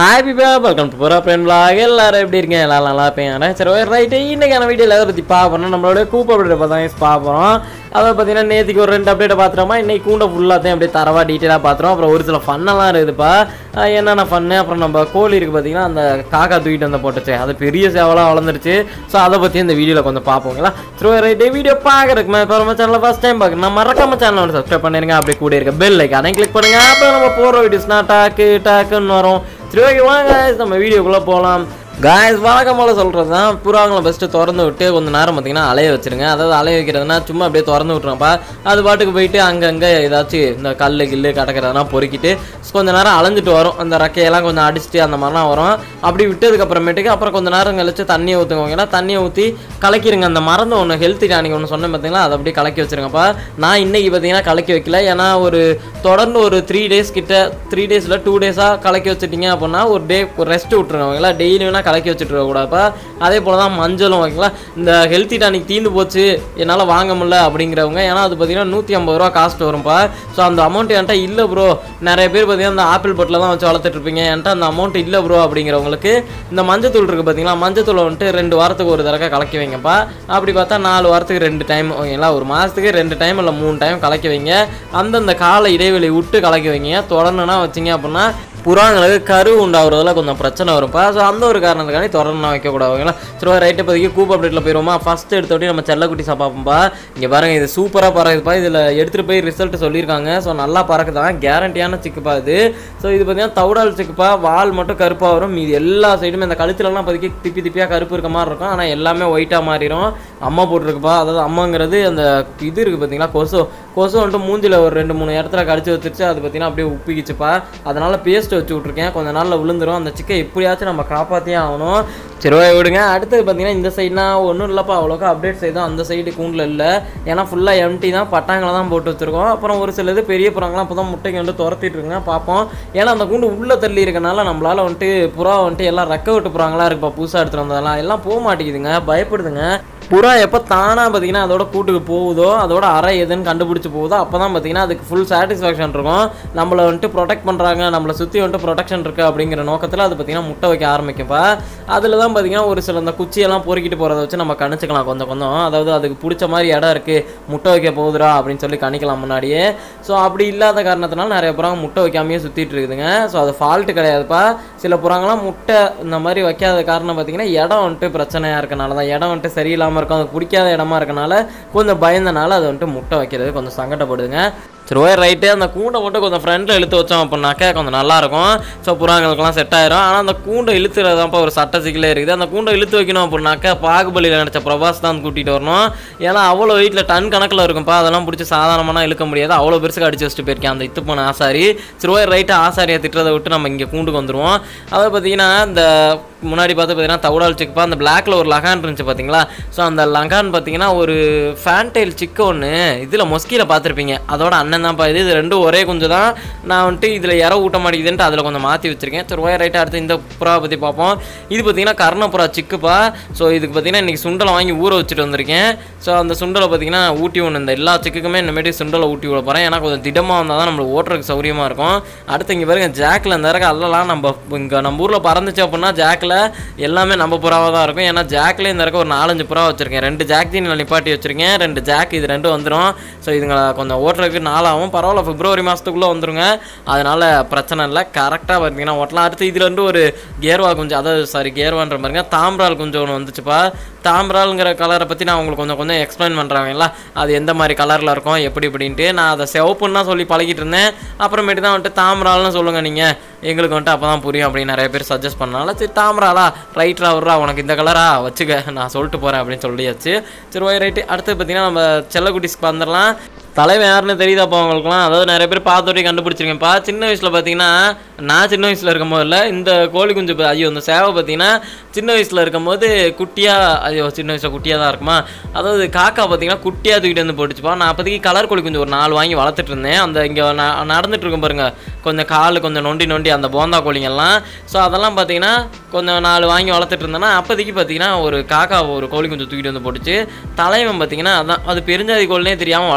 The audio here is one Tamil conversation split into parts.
ஹாப்பி பே வெல்கம் டு புறா ஃப்ரெண்ட் vlog எல்லாரும் எப்படி இருக்கீங்க எல்லாரும் நல்லா இருப்பீங்க சரி ரைட்டு இன்னைக்கான வீடியோவில் எதை பற்றி பார்ப்போம் நம்மளோட கூப்ப அப்டேட் பார்த்தா பார்ப்போம் அதை பார்த்தீங்கன்னா நேற்றுக்கு ஒரு ரெண்டு அப்டேட்டை பார்த்துறோமா இன்னைக்கு கூண்ட ஃபுல்லாத்தையும் அப்படியே தரவா டீட்டெயிலாக பார்த்துறோம் அப்புறம் ஒரு சில ஃபன்னெல்லாம் இருக்குதுப்பா அஹ் என்னென்ன ஃபன்னு அப்புறம் நம்ம கோழி இருக்குது பார்த்தீங்கன்னா அந்த காக்கா தூக்கிட்டு வந்து போட்டுச்சு அது பெரிய சேவலாக வளர்ந்துருச்சு ஸோ அதை பற்றி இந்த வீடியோவில் கொஞ்சம் பார்ப்போங்களா சரி ரைட்டு வீடியோ பார்க்குறதுக்கு இப்போ நம்ம சேனலில் ஃபஸ்ட் டைம் பார்க்கணும் மறக்காம சேனல் வந்து சப்ஸ்கிரைப் பண்ணிருங்க அப்படியே கூட இருக்க பெல் லைக் அதையும் கிளிக் பண்ணுங்க அப்புறம் நம்ம போகிற வீடியோஸ்னா டாக்கு டாக்குன்னு வரும் சரி ஓகே வாங்க guys, நம்ம வீடியோக்குள்ளே போகலாம் காய்ஸ் வழக்கம் போல் சொல்கிறது தான் புறாங்களை ஃபஸ்ட்டு திறந்து விட்டு கொஞ்ச நேரம் பார்த்தீங்கன்னா அலைய வச்சிருங்க அதாவது அலைய வைக்கிறதுனா சும்மா அப்படியே திறந்து விட்றப்பா அது பாட்டுக்கு போயிட்டு அங்கங்கே ஏதாச்சும் இந்த கல் கில்லு கிடக்கிறதெல்லாம் பொறுக்கிட்டு கொஞ்ச நேரம் அலைஞ்சிட்டு வரும் அந்த ரெக்கையெல்லாம் கொஞ்சம் அடிச்சுட்டு அந்த மாதிரிலாம் வரும் அப்படி விட்டதுக்கு அப்புறமேட்டுக்கு அப்புறம் கொஞ்ச நேரம் கழிச்சு தண்ணியை ஊற்றுங்க தண்ணியை ஊற்றி கலக்கிருங்க அந்த மருந்து ஒன்று ஹெல்த்தி டானிக் ஒன்று சொன்னேன் பார்த்தீங்களா அதை அப்படியே கலக்கி வச்சிருங்கப்பா நான் இன்னைக்கு பார்த்தீங்கன்னா கலக்கி வைக்கல ஏன்னா ஒரு தொடர்ந்து ஒரு த்ரீ டேஸ் கிட்ட த்ரீ டேஸில் டூ டேஸாக கலக்கி வச்சிட்டிங்க அப்படின்னா ஒரு டே ஒரு ரெஸ்ட் விட்டுருங்க ஓகேங்களா டெய்லி வேணால் கலக்கி வச்சுட்டு இருக்கக்கூடாதுப்பா அதே போல் தான் மஞ்சளும் ஓகேங்களா இந்த ஹெல்த்தி டானிக் தீந்து போச்சு என்னால் வாங்க முடியல அப்படிங்கிறவங்க ஏன்னா அது பார்த்தீங்கன்னா நூற்றி ஐம்பது ரூபா காஸ்ட் வரும்ப்பா ஸோ அந்த அமௌண்ட் என்கிட்ட இல்லை ப்ரோ நிறைய பேர் பார்த்தீங்கன்னா அந்த ஆப்பிள் பொட்டில் தான் வச்சு வளர்த்துட்டு இருப்பீங்க என்கிட்ட அந்த அமௌண்ட் இல்லை ப்ரோ அப்படிங்கிறவங்களுக்கு இந்த மஞ்சத்தூள் இருக்குது பார்த்தீங்களா மஞ்சத்தூளை வந்துட்டு ரெண்டு வாரத்துக்கு ஒரு தடவை கலக்கி வைங்கப்பா அப்படி பார்த்தா நாலு வாரத்துக்கு ரெண்டு டைம் ஓகேங்களா ஒரு மாதத்துக்கு ரெண்டு டைம் இல்லை மூணு டைம் கலக்கி வைங்க அந்தந்த கால இடைவெளி விட்டு கலக்கி வைங்க தொடர்ந்துனா வச்சிங்க அப்படின்னா புறாங்களுக்கு கரு உண்டாகிறதுல கொஞ்சம் பிரச்சனை வரும்ப்பா ஸோ அந்த ஒரு காரணத்துக்காண்டி தொடர்ந்து வைக்கக்கூடாது ஓகேங்களா சரி ரைட்டு இப்போதைக்கு கூப் அப்டேட்டில் போயிடுவோமா ஃபஸ்ட்டு எடுத்தோடனே நம்ம செல்லக்குட்டி சாப்பாப்போம்ப்பா இங்கே பாருங்க இது சூப்பராக பறக்குதுப்பா இதில் எடுத்துகிட்டு போய் ரிசல்ட் சொல்லியிருக்காங்க ஸோ நல்லா பறக்குதான் கேரண்டியான சிக்குப்பா இது ஸோ இது பார்த்தீங்கன்னா தவுடால் சிக்குப்பா வால் மட்டும் கருப்பாக வரும் மீதி எல்லா சைடுமே இந்த கழுத்துலலாம் இப்போதைக்கு திப்பி திப்பியாக கருப்பு இருக்க மாதிரி இருக்கும் ஆனால் எல்லாமே ஒயிட்டாக மாறிடும் அம்மா போட்டிருக்குப்பா அதாவது அம்மாங்கிறது அந்த இது இருக்குது பார்த்தீங்களா கொசு கொசு வந்துட்டு மூஞ்சில் ஒரு ரெண்டு மூணு இடத்துல கடிச்சு வச்சிருச்சு அது பார்த்தீங்கன்னா அப்படியே உப்பிக்கிச்சுப்பா அதனால் பேஸ்ட் வச்சு விட்ருக்கேன் கொஞ்ச நாளில் விழுந்துரும் அந்த சிக்கை எப்படியாச்சும் நம்ம காப்பாற்றியே ஆகணும் சரி ஓகே விடுங்க அடுத்தது பார்த்தீங்கன்னா இந்த சைடுனா ஒன்றும் இல்லைப்பா அவ்வளோக்கா அப்டேட் சைடு தான் அந்த சைடு கூண்டில் இல்லை ஏன்னா ஃபுல்லாக எம்டி தான் பட்டாங்களை தான் போட்டு வச்சிருக்கோம் அப்புறம் ஒரு சில இது பெரிய புறாங்களாம் அப்போ தான் முட்டைக்கு வந்து துரத்திட்டு இருக்குங்க பார்ப்போம் ஏன்னா அந்த கூண்டு உள்ளே தள்ளி இருக்கனால நம்மளால் வந்துட்டு புறா வந்துட்டு எல்லாம் ரெக்க விட்டு புறாங்களா இருக்குப்பா புதுசாக எடுத்துகிட்டு வந்ததெல்லாம் எல்லாம் போக மாட்டேங்குதுங்க பயப்படுதுங்க புறா எப்போ தானாக பார்த்தீங்கன்னா அதோட கூட்டுக்கு போகுதோ அதோட அறை எதுன்னு கண்டுபிடிச்சி போகுதோ அப்போ தான் பார்த்தீங்கன்னா அதுக்கு ஃபுல் சாட்டிஸ்ஃபேக்ஷன் இருக்கும் நம்மளை வந்துட்டு ப்ரொடெக்ட் பண்ணுறாங்க நம்மளை சுற்றி வந்துட்டு ப்ரொடெக்ஷன் இருக்குது அப்படிங்கிற நோக்கத்தில் அது பார்த்தீங்கன்னா முட்டை வைக்க ஆரம்பிக்கும்ப்பா அதில் தான் பார்த்தீங்கன்னா ஒரு சில இந்த குச்சியெல்லாம் பொறுக்கிட்டு போகிறத வச்சு நம்ம கணிச்சிக்கலாம் கொஞ்சம் கொஞ்சம் அதாவது அதுக்கு பிடிச்ச மாதிரி இடம் இருக்குது முட்டை வைக்க போகுதுடா அப்படின்னு சொல்லி கணிக்கலாம் முன்னாடியே ஸோ அப்படி இல்லாத காரணத்தினால நிறைய புறாங்க முட்டை வைக்காமையே சுற்றிட்டு இருக்குதுங்க ஸோ அது ஃபால்ட்டு கிடையாதுப்பா சில புறாங்களாம் முட்டை இந்த மாதிரி வைக்காத காரணம் பார்த்தீங்கன்னா இடம் வந்துட்டு பிரச்சனையாக இருக்கனால தான் இடம் வந்துட்டு சரியில்லாமல் இருக்கும் அதுக்கு பிடிக்காத இடமா இருக்கனால கொஞ்சம் பயந்தனால அது வந்துட்டு முட்டை வைக்கிறது கொஞ்சம் சங்கடப்படுதுங்க சரி ஓய் ரைட்டு அந்த கூண்டை மட்டும் கொஞ்சம் ஃப்ரண்ட்டில் இழுத்து வச்சோம் அப்படின்னாக்கா கொஞ்சம் நல்லாயிருக்கும் ஸோ புறாங்களுக்கெல்லாம் செட் ஆயிரும் ஆனால் அந்த கூண்டை இழுத்துறது தான்ப்பா ஒரு சட்ட சிக்கலே இருக்குது அந்த கூண்டை இழுத்து வைக்கணும் அப்படின்னாக்கா பாகுபலியில் நினச்ச பிரபாஸ் தான் கூட்டிகிட்டு வரணும் ஏன்னா அவ்வளோ வீட்டில் டன் கணக்கில் இருக்கும்ப்பா அதெல்லாம் பிடிச்சி சாதாரணமாக இழுக்க முடியாது அவ்வளோ பெருசுக்கு அடிச்சு வச்சுட்டு போயிருக்கேன் அந்த இத்து போன ஆசாரி சரி ஓய் ரைட்டு ஆசாரியை திட்டுறதை விட்டு நம்ம இங்கே கூண்டுக்கு வந்துடுவோம் அதை பார்த்தீங்கன்னா இந்த முன்னாடி பார்த்து பார்த்தீங்கன்னா தவுடால் சிக்குப்பா அந்த பிளாக்ல ஒரு லகான் இருந்துச்சு பார்த்தீங்களா ஸோ அந்த லகான் பார்த்தீங்கன்னா ஒரு ஃபேன்டைல் சிக்கு ஒன்று இதில் மொஸ்கியில் பார்த்துருப்பீங்க அதோட அண்ணன் தான்ப்பா இது இது ரெண்டும் ஒரே கொஞ்சம் தான் நான் வந்துட்டு இதில் இற ஊட்ட மாட்டேங்குதுன்ட்டு அதில் கொஞ்சம் மாற்றி வச்சிருக்கேன் சரி ஓய ரைட்டாக அடுத்து இந்த புறா பற்றி பார்ப்போம் இது பார்த்தீங்கன்னா கர்ணப்புறா சிக்குப்பா ஸோ இதுக்கு பார்த்தீங்கன்னா இன்றைக்கி சுண்டலை வாங்கி ஊற வச்சுட்டு வந்திருக்கேன் ஸோ அந்த சுண்டலை பார்த்தீங்கன்னா ஊட்டி ஒன்று இந்த எல்லா சிக்குக்குமே இனிமேட்டு சுண்டலை ஊட்டி விட போகிறேன் ஏன்னா கொஞ்சம் திடமாக வந்தால் தான் நம்மளுக்கு ஓட்டுறதுக்கு சௌரியமாக இருக்கும் அடுத்து இங்கே பாருங்க ஜாக்கில் இந்த இருக்க அல்லலாம் நம்ம இங்கே நம்ம ஊரில் பறந்துச்சு அப்படின்னா ஜாக்கில் எல்லாமே நம்ம புறாவாக தான் இருக்கும் ஏன்னா ஜாக்கில் இந்த இருக்க ஒரு நாலஞ்சு புறா வச்சுருக்கேன் ரெண்டு ஜாக் தீனியில் நிப்பாட்டி வச்சுருக்கேன் ரெண்டு ஜாக் இது ரெண்டும் வந்துடும் ஸோ இதுங்களை கொஞ்சம் ஓட்டுறதுக்கு நாளாகும் பரவாயில்ல பிப்ரவரி மாதத்துக்குள்ளே வந்துருங்க அதனால் பிரச்சனை இல்லை கரெக்டாக பார்த்தீங்கன்னா ஓட்டலாம் அடுத்து இதுல இருந்து ஒரு கேர்வா கொஞ்சம் அதாவது சாரி கேர்வான்ற பாருங்க தாம்ரால் கொஞ்சம் ஒன்று வந்துச்சுப்பா தாம்ரால்ங்கிற கலரை பற்றி நான் உங்களுக்கு கொஞ்சம் கொஞ்சம் எக்ஸ்பிளைன் பண்ணுறாங்களா அது எந்த மாதிரி கலரில் இருக்கும் எப்படி இப்படின்ட்டு நான் அதை சிவப்புன்னு தான் சொல்லி பழகிட்டு இருந்தேன் அப்புறமேட்டு தான் வந்துட்டு தாம்ரால்னு சொல்லுங்கள் நீங்கள் எங்களுக்கு வந்துட்டு அப்போ தான் புரியும் அப்படின்னு நிறைய பேர் சஜஸ்ட் பண்ணனால சரி தாம்ராலா ரைட்ரா வர்றா உனக்கு இந்த கலரா வச்சுக்க நான் சொல்லிட்டு போகிறேன் அப்படின்னு சொல்லியாச்சு சரி ஓய் ரைட்டு அடுத்து பார்த்தீங்கன்னா நம்ம செல்லக்குட்டிஸ்க்கு வந்துடலாம் தலைவன் யாருன்னு தெரியுதாப்பா அவங்களுக்குலாம் அதாவது நிறைய பேர் பார்த்தோட்டே கண்டுபிடிச்சிருக்கேன்ப்பா சின்ன வயசில் பார்த்தீங்கன்னா நான் சின்ன வயசில் இருக்கும் போதில் இந்த கோழி குஞ்சு பா- ஐயோ இந்த சேவை பார்த்தீங்கன்னா சின்ன வயசில் இருக்கும்போது குட்டியாக ஐயோ சின்ன வயசில் குட்டியாக தான் இருக்குமா அதாவது காக்கா பார்த்தீங்கன்னா குட்டியாக தூக்கிட்டு வந்து போட்டுச்சுப்பா நான் அப்போதைக்கு கலர் கோழி குஞ்சு ஒரு நாலு வாங்கி வளர்த்துட்டு இருந்தேன் அந்த இங்கே நடந்துட்டு இருக்கும் பாருங்க கொஞ்சம் கால் கொஞ்சம் நொண்டி நொண்டி அந்த போந்தா கோழிங்கெல்லாம் ஸோ அதெல்லாம் பார்த்தீங்கன்னா கொஞ்சம் நாலு வாங்கி வளர்த்துட்டு இருந்தேன்னா அப்போதைக்கு பார்த்தீங்கன்னா ஒரு காக்கா ஒரு கோழி குஞ்சு தூக்கிட்டு வந்து போட்டுச்சு தலைவன் பார்த்தீங்கன்னா அதான் அது பெருஞ்சாதி கோழினே தெரியாமல் வளர்த்துக்கிட்டு இருந்தான்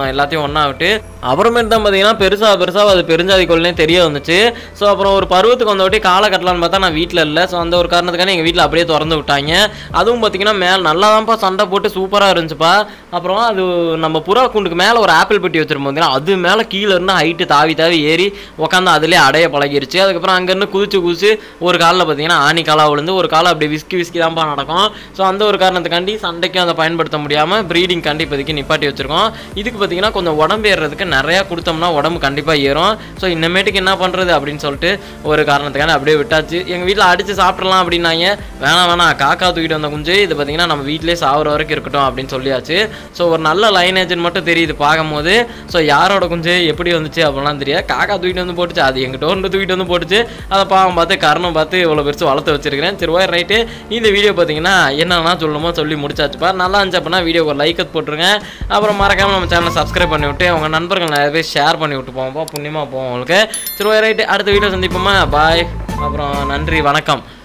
இருந்தோம் எல்லாத்தையும் ஒன்றா விட்டு அப்புறமேட்டு தான் பார்த்தீங்கன்னா பெருசாக பெருசாக அது பெருஞ்சாதி கொள்ளையும் தெரிய வந்துச்சு ஸோ அப்புறம் ஒரு பருவத்துக்கு வந்த வாட்டி காலை கட்டலான்னு பார்த்தா நான் வீட்டில் இல்லை ஸோ அந்த ஒரு காரணத்துக்கான எங்கள் வீட்டில் அப்படியே திறந்து விட்டாங்க அதுவும் பார்த்தீங்கன்னா மேலே நல்லா தான்ப்பா சண்டை போட்டு சூப்பராக இருந்துச்சுப்பா அப்புறம் அது நம்ம புறா கூண்டுக்கு மேலே ஒரு ஆப்பிள் பெட்டி வச்சிருப்போம் பார்த்தீங்கன்னா அது மேலே கீழே இருந்து ஹைட்டு தாவி தாவி ஏறி உட்காந்து அதிலே அடைய பழகிருச்சு அதுக்கப்புறம் அங்கேருந்து குதிச்சு குதிச்சு ஒரு காலில் பார்த்தீங்கன்னா ஆணி காலா விழுந்து ஒரு காலை அப்படி விஸ்கி விஸ்கி தான்ப்பா நடக்கும் ஸோ அந்த ஒரு காரணத்துக்காண்டி சண்டைக்கும் அதை பயன்படுத்த முடியாமல் ப்ரீடிங் காண்டி இப்போதைக்கு நிப்பாட்டி வச்சிருக்கோம் இதுக்கு பார்த்தீங்கன்னா கொஞ்சம் உடம்பு ஏறுறதுக்கு நிறையா கொடுத்தோம்னா உடம்பு கண்டிப்பாக ஏறும் ஸோ இன்னமேட்டுக்கு என்ன பண்ணுறது அப்படின்னு சொல்லிட்டு ஒரு காரணத்துக்கான அப்படியே விட்டாச்சு எங்கள் வீட்டில் அடித்து சாப்பிட்றலாம் அப்படின்னாங்க வேணாம் வேணாம் காக்கா தூக்கிட்டு வந்த குஞ்சு இது பார்த்தீங்கன்னா நம்ம வீட்டிலே சாகுற வரைக்கும் இருக்கட்டும் அப்படின்னு சொல்லியாச்சு ஸோ ஒரு நல்ல லைனேஜ்னு மட்டும் தெரியுது பார்க்கும்போது ஸோ யாரோட குஞ்சு எப்படி வந்துச்சு அப்படிலாம் தெரியாது காக்கா தூக்கிட்டு வந்து போட்டுச்சு அது எங்கிட்ட ஒன்று தூக்கிட்டு வந்து போட்டுச்சு அதை பாவம் பார்த்து கரணம் பார்த்து இவ்வளோ பெருசு வளர்த்து வச்சிருக்கிறேன் சரி ஓய் ரைட்டு இந்த வீடியோ பார்த்தீங்கன்னா என்னென்னா சொல்லணுமோ சொல்லி முடிச்சாச்சுப்பா நல்லா இருந்துச்சு அப்படின்னா வீடியோ ஒரு லைக் போட்டுருங்க அப்புறம் மறக்காமல் நம்ம சேனலை சப்ஸ்கிரைப் பண்ணி விட்டு உங்கள் நண்பர்கள் நிறைய பேர் ஷேர் பண்ணி விட்டு போவோம்ப்பா புண்ணியமாக போவோம் உங்களுக்கு சரி ஓய் ரைட்டு அடுத்த வீடியோ சந்திப்போமா பாய் அப்புறம் நன்றி வணக்கம்